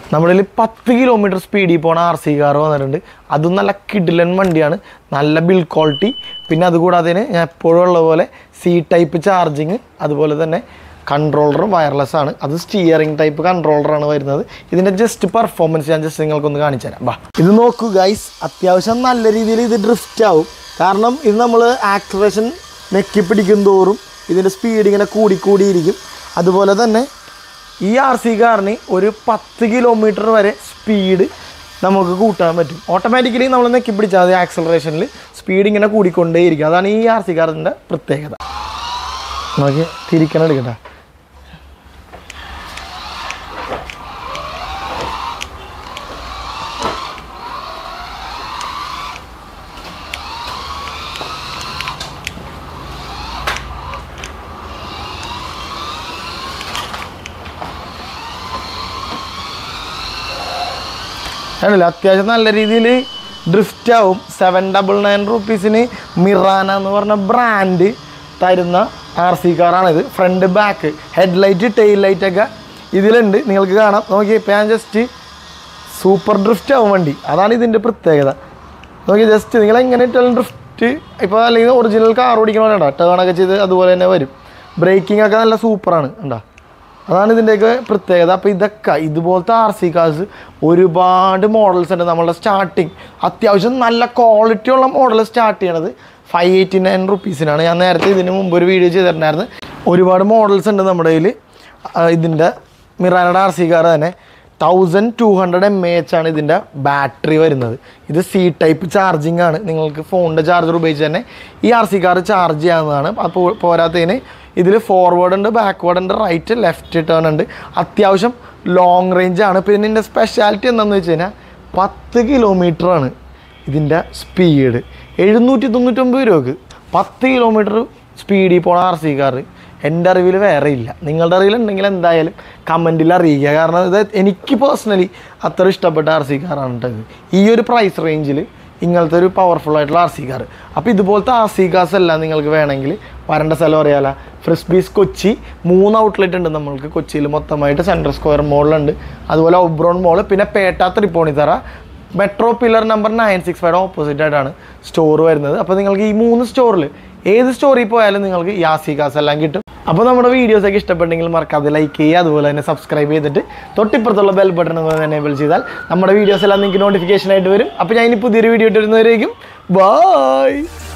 നമ്മളിൽ പത്ത് കിലോമീറ്റർ സ്പീഡിൽ പോണ ആർ സി കാർ വന്നിട്ടുണ്ട് അതും നല്ല കിഡിലൻ വണ്ടിയാണ് നല്ല ബിൽ ക്വാളിറ്റി പിന്നെ അതുകൂടാതെ തന്നെ ഞാൻ എപ്പോഴും ഉള്ള പോലെ സി ടൈപ്പ് ചാർജിങ് അതുപോലെ തന്നെ കൺട്രോളറും വയർലെസ് ആണ് അത് സ്റ്റിയറിംഗ് ടൈപ്പ് കൺട്രോളറാണ് വരുന്നത് ഇതിൻ്റെ ജസ്റ്റ് പെർഫോമൻസ് ഞാൻ ജസ്റ്റ് നിങ്ങൾക്കൊന്ന് കാണിച്ചു തരാം ബാ ഇത് നോക്കൂ ഗൈസ് അത്യാവശ്യം നല്ല രീതിയിൽ ഇത് ഡ്രിഫ്റ്റ് ആവും കാരണം ഇത് നമ്മൾ ആക്സലേഷൻ നെക്കി പിടിക്കും തോറും ഇതിൻ്റെ സ്പീഡ് ഇങ്ങനെ കൂടി കൂടിയിരിക്കും അതുപോലെ തന്നെ ഈ ആർ സി കാറിന് ഒരു പത്ത് കിലോമീറ്റർ വരെ സ്പീഡ് നമുക്ക് കൂട്ടാൻ പറ്റും ഓട്ടോമാറ്റിക്കലി നമ്മൾ നെക്കി പിടിച്ചാൽ മതി ആക്സലറേഷനിൽ സ്പീഡ് ഇങ്ങനെ കൂടിക്കൊണ്ടേയിരിക്കും അതാണ് ഈ ആർ സി കാറിൻ്റെ പ്രത്യേകത നോക്കി തിരിക്കണം എടുക്കട്ടെ ആണല്ലോ അത്യാവശ്യം നല്ല രീതിയിൽ ഡ്രിഫ്റ്റ് ആവും സെവൻ ഡബിൾ നയൻ റുപ്പീസിന് മിറാന എന്ന് പറഞ്ഞ ബ്രാൻഡ് തരുന്ന ആർ സി കാറാണിത് front back headlight taillight ഒക്കെ ഇതിലുണ്ട് നിങ്ങൾക്ക് കാണാം നോക്കി ഇപ്പം ഞാൻ ജസ്റ്റ് സൂപ്പർ ഡ്രിഫ്റ്റ് ആവും വണ്ടി അതാണ് ഇതിൻ്റെ പ്രത്യേകത നോക്കി ജസ്റ്റ് നിങ്ങൾ എങ്ങനെ ഇട്ടാലും ഡ്രിഫ്റ്റ് ഇപ്പോൾ അല്ലെങ്കിൽ ഒറിജിനൽ കാർ ഓടിക്കണോ ടേണൊക്കെ ചെയ്ത് അതുപോലെ തന്നെ വരും ബ്രേക്കിംഗ് ഒക്കെ നല്ല സൂപ്പറാണ് കണ്ടോ അതാണ് ഇതിൻ്റെയൊക്കെ പ്രത്യേകത അപ്പോൾ ഇതൊക്കെ ഇതുപോലത്തെ ആർ സി കാർസ് ഒരുപാട് മോഡൽസ് ഉണ്ട് നമ്മളുടെ സ്റ്റാർട്ടിങ് അത്യാവശ്യം നല്ല ക്വാളിറ്റി ഉള്ള മോഡൽ സ്റ്റാർട്ട് ചെയ്യണത് ഫൈവ് എയ്റ്റി നയൻ റുപ്പീസിനാണ് ഞാൻ നേരത്തെ ഇതിന് മുമ്പ് ഒരു വീഡിയോ ചെയ്തിട്ടുണ്ടായിരുന്നു ഒരുപാട് മോഡൽസ് ഉണ്ട് നമ്മുടെ കയ്യിൽ ഇതിൻ്റെ മിറാനയുടെ ആർ സി കാർ തന്നെ thousand two hundred M A H ആണ് ഇതിൻ്റെ ബാറ്ററി വരുന്നത് ഇത് സി ടൈപ്പ് ചാർജിങ് ആണ് നിങ്ങൾക്ക് ഫോണിൻ്റെ ചാർജർ ഉപയോഗിച്ച് തന്നെ ഈ ആർ സി കാർ ചാർജ് ചെയ്യാവുന്നതാണ് അപ്പോൾ പോരാത്തതിന് ഇതിൽ ഫോർവേഡ് ഉണ്ട് ബാക്ക്വേർഡ് ഉണ്ട് റൈറ്റ് ലെഫ്റ്റ് ടേൺ ഉണ്ട് അത്യാവശ്യം ലോങ് റേഞ്ച് ആണ് പിന്നെ ഇതിൻ്റെ സ്പെഷ്യാലിറ്റി എന്താണെന്ന് വെച്ച് കഴിഞ്ഞാൽ പത്ത് കിലോമീറ്റർ ആണ് ഇതിൻ്റെ സ്പീഡ് എഴുന്നൂറ്റി തൊണ്ണൂറ്റൊമ്പത് രൂപക്ക് പത്ത് കിലോമീറ്റർ സ്പീഡിൽ പോണ ആർ സി കാർ എൻ്റെ അറിവിൽ വേറെ ഇല്ല നിങ്ങളുടെ അറിവിലുണ്ടെങ്കിൽ എന്തായാലും കമൻറ്റിൽ അറിയിക്കുക കാരണം ഇത് എനിക്ക് പേഴ്സണലി അത്ര ഇഷ്ടപ്പെട്ട ആർ സി കാറാണ് കേട്ടത് ഈ ഒരു പ്രൈസ് റേഞ്ചിൽ ഇങ്ങനത്തെ ഒരു പവർഫുൾ ആയിട്ടുള്ള ആർ സി കാർ അപ്പോൾ ഇതുപോലത്തെ ആർ സി കാർസ് എല്ലാം നിങ്ങൾക്ക് വേണമെങ്കിൽ വരേണ്ട സ്ഥലം അറിയാല ഫ്രിസ്ബീസ് കൊച്ചി മൂന്ന് ഔട്ട്ലെറ്റ് ഉണ്ട് നമ്മൾക്ക് കൊച്ചിയിൽ മൊത്തമായിട്ട് സെൻട്രൽ സ്ക്വയർ മോളുണ്ട് അതുപോലെ ഒബ്രോൺ മോള് പിന്നെ Petta Tripunithura metro pillar number nine six five opposite ആയിട്ടാണ് സ്റ്റോർ വരുന്നത് അപ്പോൾ നിങ്ങൾക്ക് ഈ മൂന്ന് സ്റ്റോറിൽ ഏത് സ്റ്റോറിൽ പോയാലും നിങ്ങൾക്ക് ഈ ആസി കാസ് എല്ലാം കിട്ടും അപ്പോൾ നമ്മുടെ വീഡിയോസ് ഒക്കെ ഇഷ്ടപ്പെട്ടെങ്കിൽ മറക്കാതെ ലൈക്ക് ചെയ്യുക അതുപോലെ തന്നെ സബ്സ്ക്രൈബ് ചെയ്തിട്ട് തൊട്ടിപ്പുറത്തുള്ള ബെൽ ബട്ടൺ ഒന്ന് എനേബിൾ ചെയ്താൽ നമ്മുടെ വീഡിയോസ് എല്ലാം നിങ്ങൾക്ക് നോട്ടിഫിക്കേഷൻ ആയിട്ട് വരും അപ്പോൾ ഞാൻ ഇനി പുതിയൊരു വീഡിയോ ഇട്ട് വരുന്നവരേക്കും ബൈ